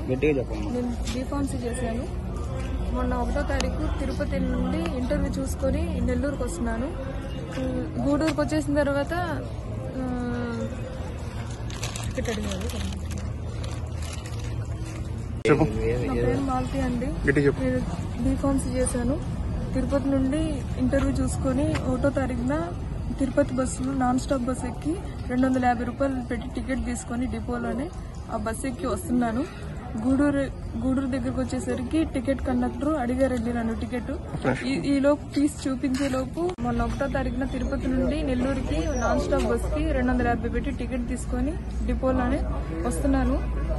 గట్టిగా చెప్పండి నేను బీఫార్మసీ చేశాను మొన్న ఒకటో తారీఖు తిరుపతి నుండి ఇంటర్వ్యూ చూసుకొని నెల్లూరుకి వస్తున్నాను ఉమ్, గూడూరుకి వచ్చేసిన తర్వాత ఆ, టికెట్ అడిగారు చెప్పు నా పేరు మాలతి అండి గట్టి చెప్పు నేను బీఫార్మసీ చేశాను తిరుపతి నుండి ఇంటర్వ్యూ చూసుకొని ఒకటో తారీఖున తిరుపతి బస్సులో నాన్ స్టాప్ బస్ ఎక్కి రెండు వందల యాభై రూపాయలు పెట్టి టికెట్ తీసుకొని డిపోలోనే ఆ బస్ ఎక్కి వస్తున్నాను గూడూరు గూడూరు దగ్గరకు వచ్చేసరికి టికెట్ కండక్టర్ అడిగారండి నన్ను టికెట్ ఈ- ఈ లోపు తీసి చూపించే లోపు మొన్న ఒకటో తారీఖున తిరుపతి నుండి నెల్లూరుకి నాన్ స్టాప్ బస్ కి రెండు వందల యాభై పెట్టి టికెట్ తీసుకొని డిపోలోనే వస్తున్నాను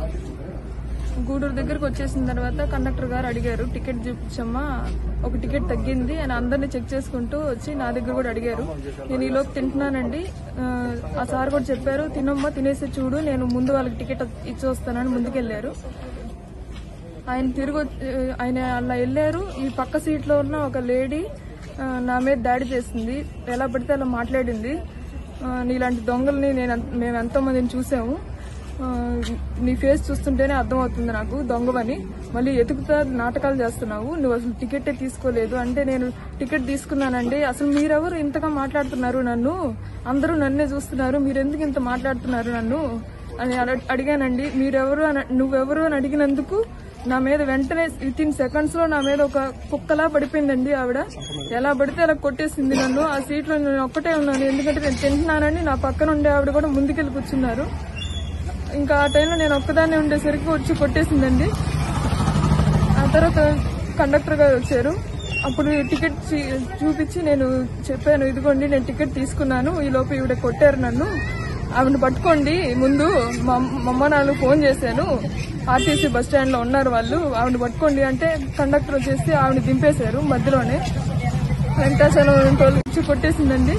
గూడూరు దగ్గరకు వచ్చేసిన తర్వాత కండక్టర్ గారు అడిగారు టికెట్ చూపించమ్మా ఒక టికెట్ తగ్గింది అని అందరినీ చెక్ చేసుకుంటూ వచ్చి నా దగ్గర కూడా అడిగారు నేను ఈలోపు తింటున్నానండి ఆ, ఆ సార్ కూడా చెప్పారు తినమ్మా తినేసి చూడు నేను ముందు వాళ్ళకి టికెట్ ఇచ్చి వస్తానని ముందుకెళ్లారు ఆయన తిరిగి వచ్చి- ఆయన అలా వెళ్ళారు ఈ పక్క సీట్లో ఉన్న ఒక లేడీ ఆ, నా మీద దాడి చేసింది ఎలా పడితే అలా మాట్లాడింది ఆ, నీలాంటి దొంగల్ని నేను ఎన్- మేము ఎంతో మందిని చూసాము ఆ, నీ ఫేస్ చూస్తుంటేనే అర్థమవుతుంది నాకు దొంగవని మళ్ళీ ఎతుకుతా నాటకాలు చేస్తున్నావు నువ్వు అసలు టికెటే తీసుకోలేదు అంటే నేను టికెట్ తీసుకున్నానండి అసలు మీరెవరు ఇంతగా మాట్లాడుతున్నారు నన్ను అందరూ నన్నే చూస్తున్నారు మీరెందుకు ఇంత మాట్లాడుతున్నారు నన్ను అని అడ- అడిగానండి మీరెవరు అని నువ్వెవరు అని అడిగినందుకు నా మీద వెంటనే విత్ ఇన్ సెకండ్స్ లో నా మీద ఒక కుక్కలా పడిపోయిందండి ఆవిడ ఎలా పడితే అలా కొట్టేసింది నన్ను ఆ సీట్ లో నేను ఒక్కటే ఉన్నాను ఎందుకంటే నేను తింటున్నానని నా పక్కన ఉండే ఆవిడ కూడా ముందుకెళ్ళి కూర్చున్నారు ఇంకా ఆ టైంలో నేను ఒక్కదాన్నే ఉండేసరికి వచ్చి కొట్టేసిందండి ఆ తర్వాత కండక్టర్ గారు వచ్చారు అప్పుడు టికెట్ చీ- చూపించి నేను చెప్పాను ఇదిగోండి నేను టికెట్ తీసుకున్నాను ఈ లోపు ఈవిడ కొట్టారు నన్ను ఆవిడ పట్టుకోండి ముందు మా మా అమ్మ నాన్న ఫోన్ చేశాను ఆర్టీసీ బస్ స్టాండ్ లో ఉన్నారు వాళ్ళు ఆవిడ పట్టుకోండి అంటే కండక్టర్ వచ్చేసి ఆవిడ దింపేశారు మధ్యలోనే వెంకటాచలం టోల్ వచ్చి కొట్టేసిందండి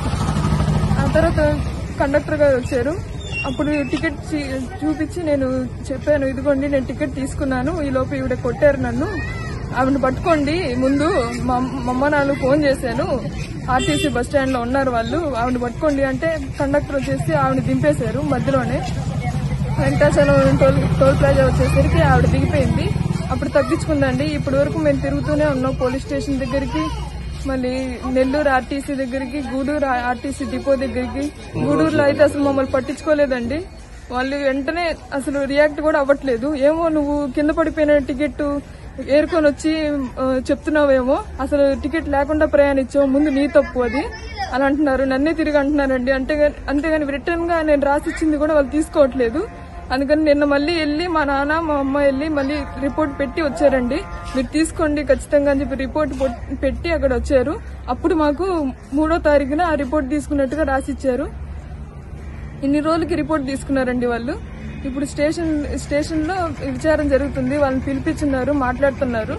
ఆ తర్వాత కండక్టర్ గారు వచ్చారు అప్పుడు టికెట్ చీ- చూపించి నేను చెప్పాను ఇదిగోండి నేను టికెట్ తీసుకున్నాను ఈ లోపు ఈవిడ కొట్టారు నన్ను ఆవిడ పట్టుకోండి ముందు మా మా అమ్మ నాన్న ఫోన్ చేశాను ఆర్టీసీ బస్ స్టాండ్ లో ఉన్నారు వాళ్ళు ఆవిడ పట్టుకోండి అంటే కండక్టర్ వచ్చేసి ఆవిడ దింపేశారు మధ్యలోనే వెంకటాచలం టోల్ టోల్ ప్లాజా వచ్చేసరికి ఆవిడ దిగిపోయింది అప్పుడు తగ్గించుకుందండి ఇప్పటి వరకు మేము తిరుగుతూనే ఉన్నాం పోలీస్ స్టేషన్ దగ్గరికి మళ్ళీ నెల్లూరు ఆర్టీసీ దగ్గరికి గూడూరు ఆర్టీసీ డిపో దగ్గరికి గూడూరులో అయితే అసలు మమ్మల్ని పట్టించుకోలేదండి వాళ్ళు వెంటనే అసలు రియాక్ట్ కూడా అవ్వట్లేదు ఏమో నువ్వు కింద పడిపోయిన టికెట్ ఏరుకొని వచ్చి ఆ, చెప్తున్నావేమో అసలు టికెట్ లేకుండా ప్రయాణించావు ముందు నీ తప్పు అది అని అంటున్నారు నన్నే తిరిగి అంటున్నారండి అంటే అంతేగాని రిటర్న్ గా నేను రాసిచ్చింది కూడా వాళ్ళు తీసుకోవట్లేదు అందుకని నిన్న మళ్ళీ వెళ్ళి మా నాన్న మా అమ్మ వెళ్ళి మళ్ళీ రిపోర్ట్ పెట్టి వచ్చారండి మీరు తీసుకోండి ఖచ్చితంగా అని చెప్పి రిపోర్ట్ పొట్- పెట్టి అక్కడ వచ్చారు అప్పుడు మాకు మూడో తారీఖున ఆ రిపోర్ట్ తీసుకున్నట్టుగా రాసిచ్చారు ఇన్ని రోజులకి రిపోర్ట్ తీసుకున్నారండి వాళ్ళు ఇప్పుడు స్టేషన్ స్టేషన్ లో విచారణ జరుగుతుంది వాళ్ళని పిలిపించున్నారు మాట్లాడుతున్నారు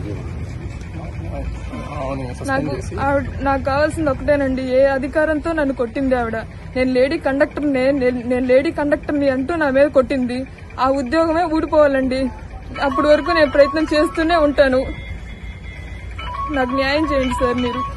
అవును నాకు ఆవిడ నాకు కావాల్సింది ఒకటేనండి ఏ అధికారంతో నన్ను కొట్టింది ఆవిడ నేను లేడీ కండక్టర్ నేను లేడీ కండక్టర్ని అంటూ నా మీద కొట్టింది ఆ ఉద్యోగమే ఊడిపోవాలండి అప్పటి వరకు నేను ప్రయత్నం చేస్తూనే ఉంటాను నాకు న్యాయం చేయండి సార్ మీరు